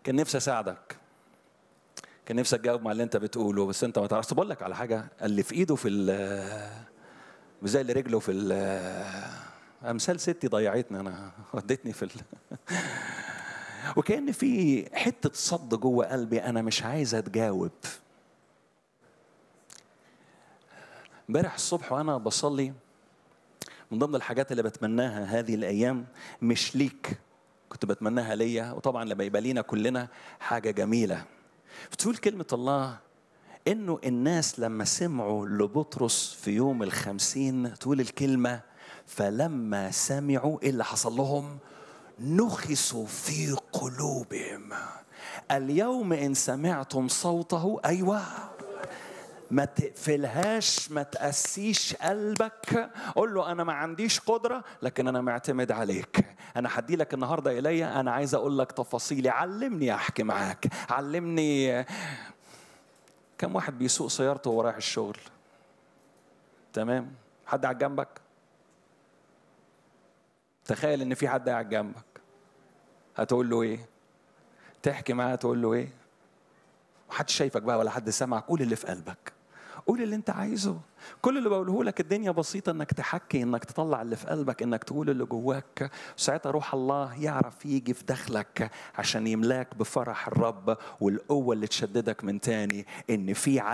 كان نفسي اساعدك كان نفسي تجاوب مع اللي انت بتقوله بس انت ما تعرفش بقول لك على حاجه اللي في ايده في ال زي اللي رجله في ال امثال ستي ضيعتني انا ودتني في ال وكان في حته صد جوه قلبي انا مش عايز اتجاوب امبارح الصبح وانا بصلي من ضمن الحاجات اللي بتمناها هذه الايام مش ليك كنت بتمناها ليا وطبعا لما يبقى لينا كلنا حاجه جميله بتقول كلمه الله انه الناس لما سمعوا لبطرس في يوم الخمسين تقول الكلمه فلما سمعوا ايه اللي حصل لهم نخسوا في قلوبهم اليوم ان سمعتم صوته ايوه ما تقفلهاش ما تقسيش قلبك قول له انا ما عنديش قدره لكن انا معتمد عليك انا هدي لك النهارده الي انا عايز اقول لك تفاصيلي علمني احكي معاك علمني كم واحد بيسوق سيارته وهو رايح الشغل تمام حد قاعد جنبك تخيل ان في حد قاعد جنبك هتقول له ايه تحكي معاه تقول له ايه محدش شايفك بقى ولا حد سمعك قول اللي في قلبك قول اللي انت عايزه كل اللي بقوله لك الدنيا بسيطه انك تحكي انك تطلع اللي في قلبك انك تقول اللي جواك ساعتها روح الله يعرف يجي في داخلك عشان يملاك بفرح الرب والقوه اللي تشددك من تاني ان في